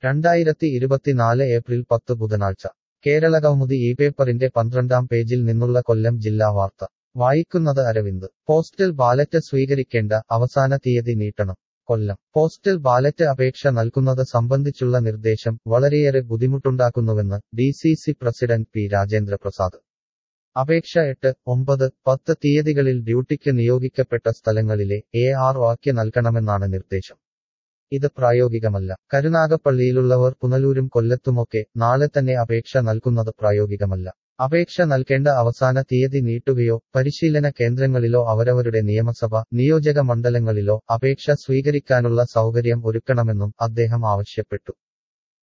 രണ്ടായിരത്തി ഇരുപത്തിനാല് ഏപ്രിൽ പത്ത് ബുധനാഴ്ച കേരളകൗമുദി ഈ പേപ്പറിന്റെ പന്ത്രണ്ടാം പേജിൽ നിന്നുള്ള കൊല്ലം ജില്ലാ വാർത്ത വായിക്കുന്നത് അരവിന്ദ് പോസ്റ്റൽ ബാലറ്റ് സ്വീകരിക്കേണ്ട അവസാന തീയതി നീട്ടണം കൊല്ലം പോസ്റ്റൽ ബാലറ്റ് അപേക്ഷ നൽകുന്നത് സംബന്ധിച്ചുള്ള നിർദ്ദേശം വളരെയേറെ ബുദ്ധിമുട്ടുണ്ടാക്കുന്നുവെന്ന് D C C president P Rajendra Prasad അപേക്ഷ എട്ട് ഒമ്പത് പത്ത് തീയതികളിൽ ഡ്യൂട്ടിക്ക് നിയോഗിക്കപ്പെട്ട സ്ഥലങ്ങളിലെ എ ആർ വാക്യ നൽകണമെന്നാണ് നിർദ്ദേശം ഇത് പ്രായോഗികമല്ല കരുനാഗപ്പള്ളിയിലുള്ളവർ പുനലൂരും കൊല്ലത്തുമൊക്കെ നാളെ തന്നെ അപേക്ഷ നൽകുന്നത് പ്രായോഗികമല്ല അപേക്ഷ നൽകേണ്ട അവസാന തീയതി നീട്ടുകയോ പരിശീലന കേന്ദ്രങ്ങളിലോ അവരവരുടെ നിയമസഭ നിയോജക മണ്ഡലങ്ങളിലോ അപേക്ഷ സ്വീകരിക്കാനുള്ള സൗകര്യം ഒരുക്കണമെന്നും അദ്ദേഹം ആവശ്യപ്പെട്ടു